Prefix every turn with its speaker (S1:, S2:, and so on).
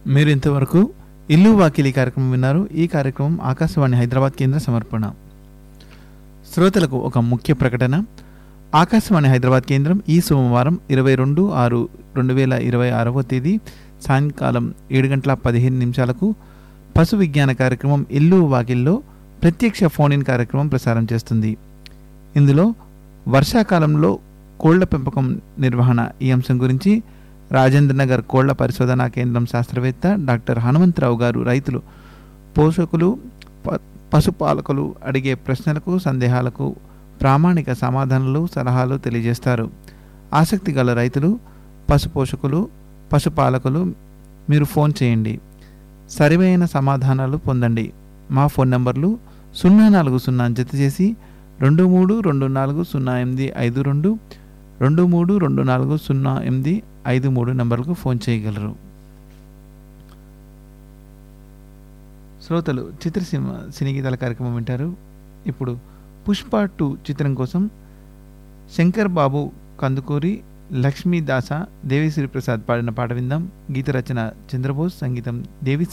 S1: మీరు ఇంతవరకు ఇల్లు వాకిలి కార్యక్రమం విన్నారు ఈ కార్యక్రమం ఆకాశవాణి హైదరాబాద్ కేంద్ర సమర్పణ శ్రోతలకు ఒక ముఖ్య ప్రకటన ఆకాశవాణి హైదరాబాద్ కేంద్రం ఈ సోమవారం ఇరవై రెండు ఆరు రెండు వేల ఇరవై ఆరవ తేదీ సాయంకాలం ఏడు గంటల పదిహేను నిమిషాలకు పశు విజ్ఞాన కార్యక్రమం ఇల్లు వాకిల్లో ప్రత్యక్ష ఫోన్ ఇన్ కార్యక్రమం ప్రసారం చేస్తుంది ఇందులో వర్షాకాలంలో కోళ్ల పెంపకం నిర్వహణ ఈ అంశం గురించి రాజేంద్ర నగర్ కోళ్ల పరిశోధనా కేంద్రం శాస్త్రవేత్త డాక్టర్ హనుమంతరావు గారు రైతులు పోషకులు ప- పశుపాలకులు అడిగే ప్రశ్నలకు సందేహాలకు ప్రామాణిక సమాధానాలు సలహాలు తెలియజేస్తారు ఆసక్తి గల రైతులు పశు పోషకులు పశుపాలకులు మీరు ఫోన్ చేయండి సరివైన సమాధానాలు పొందండి మా ఫోన్ నంబర్లు సున్నా నాలుగు సున్నా జత చేసి రెండు మూడు రెండు నాలుగు సున్నా ఎనిమిది ఐదు రెండు రెండు మూడు రెండు నాలుగు సున్నా ఎనిమిది ఐదు మూడు నంబర్లకు ఫోన్ చేయగలరు శ్రోతలు చిత్రసీమ సినీ గీతాల కార్యక్రమం వింటారు ఇప్పుడు పుష్ప టూ చిత్రం కోసం శంకర్ బాబు కందుకూరి లక్ష్మీదాస దేవిశ్రీ ప్రసాద్ పాడిన పాట విందాం గీత రచన చంద్రబోస్ సంగీతం దేవిశ్రీ